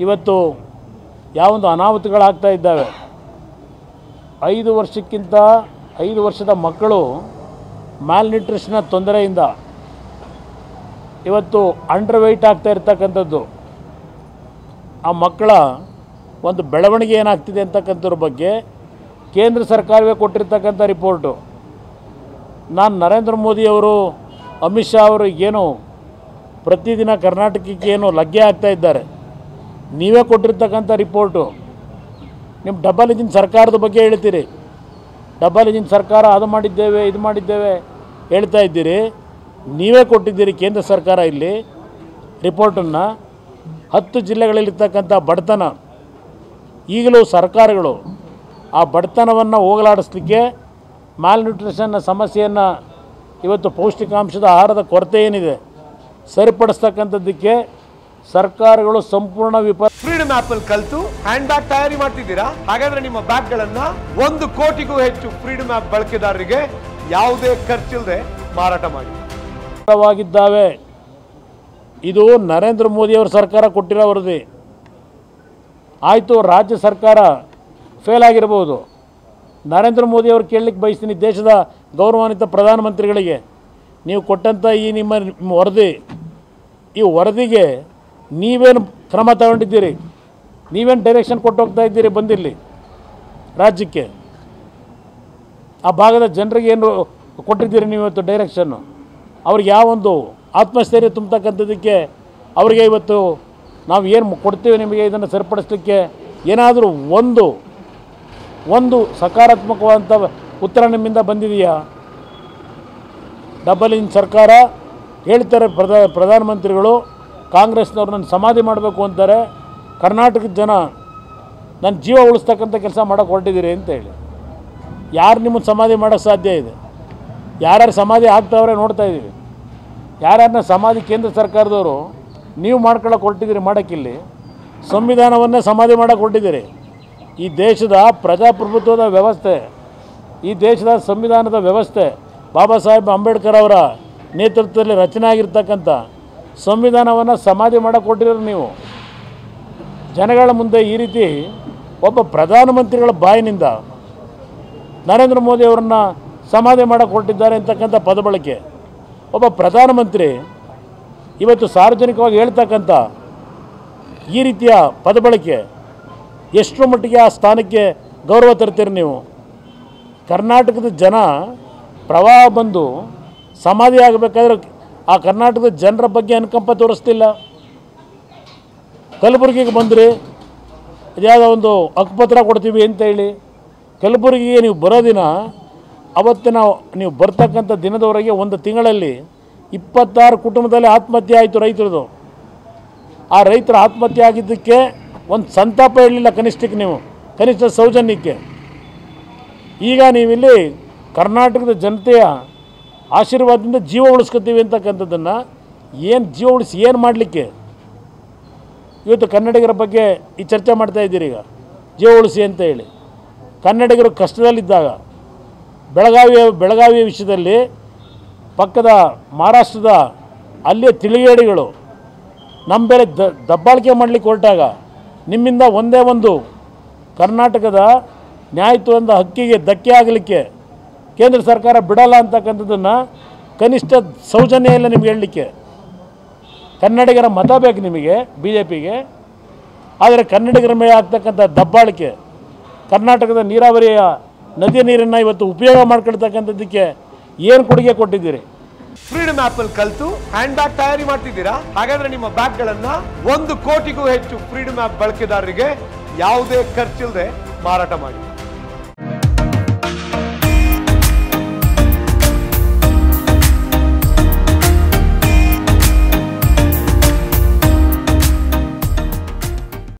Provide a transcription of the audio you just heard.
ಇವತ್ತು ಯಾವೊಂದು ಅನಾಹುತಗಳಾಗ್ತಾ ಇದ್ದಾವೆ ಐದು ವರ್ಷಕ್ಕಿಂತ ಐದು ವರ್ಷದ ಮಕ್ಕಳು ನ್ಯೂಟ್ರಿಷನ್ನ ತೊಂದರೆಯಿಂದ ಇವತ್ತು ಅಂಡರ್ ವೆಯ್ಟ್ ಆಗ್ತಾ ಇರ್ತಕ್ಕಂಥದ್ದು ಆ ಮಕ್ಕಳ ಒಂದು ಬೆಳವಣಿಗೆ ಏನಾಗ್ತಿದೆ ಅಂತಕ್ಕಂಥದ್ರ ಬಗ್ಗೆ ಕೇಂದ್ರ ಸರ್ಕಾರವೇ ಕೊಟ್ಟಿರ್ತಕ್ಕಂಥ ರಿಪೋರ್ಟು ನಾನು ನರೇಂದ್ರ ಮೋದಿಯವರು ಅಮಿತ್ ಶಾ ಅವರು ಏನು ಪ್ರತಿದಿನ ಕರ್ನಾಟಕಕ್ಕೆ ಏನು ಲಗ್ಗೆ ಆಗ್ತಾ ಇದ್ದಾರೆ ನೀವೇ ಕೊಟ್ಟಿರ್ತಕ್ಕಂಥ ರಿಪೋರ್ಟು ನಿಮ್ಮ ಡಬಲ್ ಇಂಜಿನ್ ಸರ್ಕಾರದ ಬಗ್ಗೆ ಹೇಳ್ತೀರಿ ಡಬಲ್ ಇಂಜಿನ್ ಸರ್ಕಾರ ಅದು ಮಾಡಿದ್ದೇವೆ ಇದು ಮಾಡಿದ್ದೇವೆ ಹೇಳ್ತಾ ಇದ್ದೀರಿ ನೀವೇ ಕೊಟ್ಟಿದ್ದೀರಿ ಕೇಂದ್ರ ಸರ್ಕಾರ ಇಲ್ಲಿ ರಿಪೋರ್ಟನ್ನು ಹತ್ತು ಜಿಲ್ಲೆಗಳಲ್ಲಿರ್ತಕ್ಕಂಥ ಬಡತನ ಈಗಲೂ ಸರ್ಕಾರಗಳು ಆ ಬಡತನವನ್ನು ಹೋಗಲಾಡಿಸ್ಲಿಕ್ಕೆ ನ್ಯೂಟ್ರಿಷನ್ನ ಸಮಸ್ಯೆಯನ್ನು ಇವತ್ತು ಪೌಷ್ಟಿಕಾಂಶದ ಆಹಾರದ ಕೊರತೆ ಏನಿದೆ ಸರಿಪಡಿಸ್ತಕ್ಕಂಥದ್ದಕ್ಕೆ ಸರ್ಕಾರಗಳು ಸಂಪೂರ್ಣ ವಿಪ ಫ್ರೀಡಮ್ ಆಪ್ ಅಲ್ಲಿ ಕಲ್ತು ಹ್ಯಾಂಡ್ ಬ್ಯಾಗ್ ತಯಾರಿ ಮಾಡ್ತಿದ್ದೀರಾ ಹಾಗಾದ್ರೆ ನಿಮ್ಮ ಬ್ಯಾಗ್ ಗಳನ್ನ ಒಂದು ಕೋಟಿಗೂ ಹೆಚ್ಚು ಫ್ರೀಡಮ್ ಆಪ್ ಬಳಕೆದಾರರಿಗೆ ಯಾವುದೇ ಖರ್ಚಿಲ್ಲದೆ ಮಾರಾಟ ಮಾಡಿ ವಾಗಿದ್ದಾವೆ ಇದು ನರೇಂದ್ರ ಮೋದಿಯವರ ಸರ್ಕಾರ ಕೊಟ್ಟಿರೋ ವರದಿ ಆಯಿತು ರಾಜ್ಯ ಸರ್ಕಾರ ಫೇಲ್ ಆಗಿರ್ಬೋದು ನರೇಂದ್ರ ಮೋದಿಯವರು ಕೇಳಲಿಕ್ಕೆ ಬಯಸ್ತೀನಿ ದೇಶದ ಗೌರವಾನ್ವಿತ ಪ್ರಧಾನಮಂತ್ರಿಗಳಿಗೆ ನೀವು ಕೊಟ್ಟಂಥ ಈ ನಿಮ್ಮ ನಿಮ್ಮ ವರದಿ ಈ ವರದಿಗೆ ನೀವೇನು ಕ್ರಮ ತಗೊಂಡಿದ್ದೀರಿ ನೀವೇನು ಡೈರೆಕ್ಷನ್ ಕೊಟ್ಟು ಹೋಗ್ತಾ ಇದ್ದೀರಿ ಬಂದಿರಲಿ ರಾಜ್ಯಕ್ಕೆ ಆ ಭಾಗದ ಜನರಿಗೆ ಏನು ಕೊಟ್ಟಿದ್ದೀರಿ ನೀವು ಇವತ್ತು ಡೈರೆಕ್ಷನ್ನು ಅವ್ರಿಗೆ ಯಾವೊಂದು ಆತ್ಮಸ್ಥೈರ್ಯ ತುಂಬತಕ್ಕಂಥದ್ದಕ್ಕೆ ಅವರಿಗೆ ಇವತ್ತು ನಾವು ಏನು ಕೊಡ್ತೀವಿ ನಿಮಗೆ ಇದನ್ನು ಸರಿಪಡಿಸ್ಲಿಕ್ಕೆ ಏನಾದರೂ ಒಂದು ಒಂದು ಸಕಾರಾತ್ಮಕವಾದಂಥ ಉತ್ತರ ನಿಮ್ಮಿಂದ ಬಂದಿದೆಯಾ ಡಬಲ್ ಇನ್ ಸರ್ಕಾರ ಹೇಳ್ತಾರೆ ಪ್ರಧಾ ಪ್ರಧಾನಮಂತ್ರಿಗಳು ಕಾಂಗ್ರೆಸ್ನವ್ರು ಸಮಾಧಿ ಮಾಡಬೇಕು ಅಂತಾರೆ ಕರ್ನಾಟಕದ ಜನ ನನ್ನ ಜೀವ ಉಳಿಸ್ತಕ್ಕಂಥ ಕೆಲಸ ಮಾಡೋಕ್ಕೆ ಹೊರಟಿದ್ದೀರಿ ಅಂತ ಹೇಳಿ ಯಾರು ನಿಮ್ಮನ್ನು ಸಮಾಧಿ ಮಾಡೋಕ್ಕೆ ಸಾಧ್ಯ ಇದೆ ಯಾರ್ಯಾರು ಸಮಾಧಿ ಆಗ್ತಾವ್ರೆ ನೋಡ್ತಾ ಇದ್ದೀವಿ ಯಾರ್ಯಾರನ್ನ ಸಮಾಧಿ ಕೇಂದ್ರ ಸರ್ಕಾರದವರು ನೀವು ಮಾಡ್ಕೊಳ್ಳೋಕೆ ಹೊರಟಿದ್ದೀರಿ ಮಾಡೋಕ್ಕಿಲ್ಲಿ ಸಂವಿಧಾನವನ್ನೇ ಸಮಾಧಿ ಮಾಡೋಕ್ಕೆ ಹೊರಟಿದ್ದೀರಿ ಈ ದೇಶದ ಪ್ರಜಾಪ್ರಭುತ್ವದ ವ್ಯವಸ್ಥೆ ಈ ದೇಶದ ಸಂವಿಧಾನದ ವ್ಯವಸ್ಥೆ ಬಾಬಾ ಸಾಹೇಬ್ ಅಂಬೇಡ್ಕರ್ ಅವರ ನೇತೃತ್ವದಲ್ಲಿ ರಚನೆ ಆಗಿರ್ತಕ್ಕಂಥ ಸಂವಿಧಾನವನ್ನು ಸಮಾಧಿ ಮಾಡೋಕ್ಕೆ ಹೊರಟಿರೋರು ನೀವು ಜನಗಳ ಮುಂದೆ ಈ ರೀತಿ ಒಬ್ಬ ಪ್ರಧಾನಮಂತ್ರಿಗಳ ಬಾಯಿನಿಂದ ನರೇಂದ್ರ ಮೋದಿ ಅವರನ್ನು ಸಮಾಧಿ ಮಾಡೋಕ್ಕೆ ಹೊರಟಿದ್ದಾರೆ ಅಂತಕ್ಕಂಥ ಪದ ಬಳಕೆ ಒಬ್ಬ ಪ್ರಧಾನಮಂತ್ರಿ ಇವತ್ತು ಸಾರ್ವಜನಿಕವಾಗಿ ಹೇಳ್ತಕ್ಕಂಥ ಈ ರೀತಿಯ ಪದ ಬಳಕೆ ಎಷ್ಟರ ಮಟ್ಟಿಗೆ ಆ ಸ್ಥಾನಕ್ಕೆ ಗೌರವ ತರ್ತೀರಿ ನೀವು ಕರ್ನಾಟಕದ ಜನ ಪ್ರವಾಹ ಬಂದು ಸಮಾಧಿ ಆಗಬೇಕಾದ್ರೆ ಆ ಕರ್ನಾಟಕದ ಜನರ ಬಗ್ಗೆ ಅನುಕಂಪ ತೋರಿಸ್ತಿಲ್ಲ ಕಲಬುರಗಿಗೆ ಬಂದ್ರಿ ಇದ್ಯಾವುದೋ ಒಂದು ಹಕ್ಕುಪತ್ರ ಕೊಡ್ತೀವಿ ಅಂತ ಹೇಳಿ ಕಲಬುರಗಿಗೆ ನೀವು ಬರೋ ದಿನ ಅವತ್ತಿನ ನೀವು ಬರ್ತಕ್ಕಂಥ ದಿನದವರೆಗೆ ಒಂದು ತಿಂಗಳಲ್ಲಿ ಇಪ್ಪತ್ತಾರು ಕುಟುಂಬದಲ್ಲಿ ಆತ್ಮಹತ್ಯೆ ಆಯಿತು ರೈತರದು ಆ ರೈತರ ಆತ್ಮಹತ್ಯೆ ಆಗಿದ್ದಕ್ಕೆ ಒಂದು ಸಂತಾಪ ಹೇಳಲಿಲ್ಲ ಕನಿಷ್ಠಕ್ಕೆ ನೀವು ಕನಿಷ್ಠ ಸೌಜನ್ಯಕ್ಕೆ ಈಗ ನೀವಿಲ್ಲಿ ಕರ್ನಾಟಕದ ಜನತೆಯ ಆಶೀರ್ವಾದದಿಂದ ಜೀವ ಉಳಿಸ್ಕೊತೀವಿ ಅಂತಕ್ಕಂಥದ್ದನ್ನು ಏನು ಜೀವ ಉಳಿಸಿ ಏನು ಮಾಡಲಿಕ್ಕೆ ಇವತ್ತು ಕನ್ನಡಿಗರ ಬಗ್ಗೆ ಈ ಚರ್ಚೆ ಮಾಡ್ತಾ ಇದ್ದೀರಿ ಈಗ ಜೀವ ಉಳಿಸಿ ಅಂತ ಹೇಳಿ ಕನ್ನಡಿಗರು ಕಷ್ಟದಲ್ಲಿದ್ದಾಗ ಬೆಳಗಾವಿಯ ಬೆಳಗಾವಿಯ ವಿಷಯದಲ್ಲಿ ಪಕ್ಕದ ಮಹಾರಾಷ್ಟ್ರದ ಅಲ್ಲಿಯ ತಿಳಿಗೇಡಿಗಳು ನಮ್ಮ ಬೇರೆ ದ ದಬ್ಬಾಳಿಕೆ ಮಾಡಲಿಕ್ಕೆ ಹೊರಟಾಗ ನಿಮ್ಮಿಂದ ಒಂದೇ ಒಂದು ಕರ್ನಾಟಕದ ನ್ಯಾಯತ್ವದ ಹಕ್ಕಿಗೆ ಧಕ್ಕೆ ಆಗಲಿಕ್ಕೆ ಕೇಂದ್ರ ಸರ್ಕಾರ ಬಿಡಲ್ಲ ಅಂತಕ್ಕಂಥದ್ದನ್ನು ಕನಿಷ್ಠ ಸೌಜನ್ಯ ಇಲ್ಲ ನಿಮ್ಗೆ ಹೇಳಲಿಕ್ಕೆ ಕನ್ನಡಿಗರ ಮತ ಬೇಕು ನಿಮಗೆ ಬಿ ಜೆ ಪಿಗೆ ಆದರೆ ಕನ್ನಡಿಗರ ಮೇಲೆ ಆಗ್ತಕ್ಕಂಥ ದಬ್ಬಾಳಿಕೆ ಕರ್ನಾಟಕದ ನೀರಾವರಿಯ ನದಿಯ ನೀರನ್ನು ಇವತ್ತು ಉಪಯೋಗ ಮಾಡ್ಕೊಳ್ತಕ್ಕಂಥದ್ದಕ್ಕೆ ಏನು ಕೊಡುಗೆ ಕೊಟ್ಟಿದ್ದೀರಿ ಫ್ರೀಡಮ್ ಆಪ್ ಅಲ್ಲಿ ಕಲ್ತು ಹ್ಯಾಂಡ್ ಬ್ಯಾಗ್ ತಯಾರಿ ಮಾಡ್ತಿದ್ದೀರಾ ಹಾಗಾದ್ರೆ ನಿಮ್ಮ ಬ್ಯಾಗ್ ಗಳನ್ನ ಒಂದು ಕೋಟಿಗೂ ಹೆಚ್ಚು ಫ್ರೀಡಮ್ ಆಪ್ ಬಳಕೆದಾರರಿಗೆ ಯಾವುದೇ ಖರ್ಚಿಲ್ಲದೆ ಮಾರಾಟ ಮಾಡಿ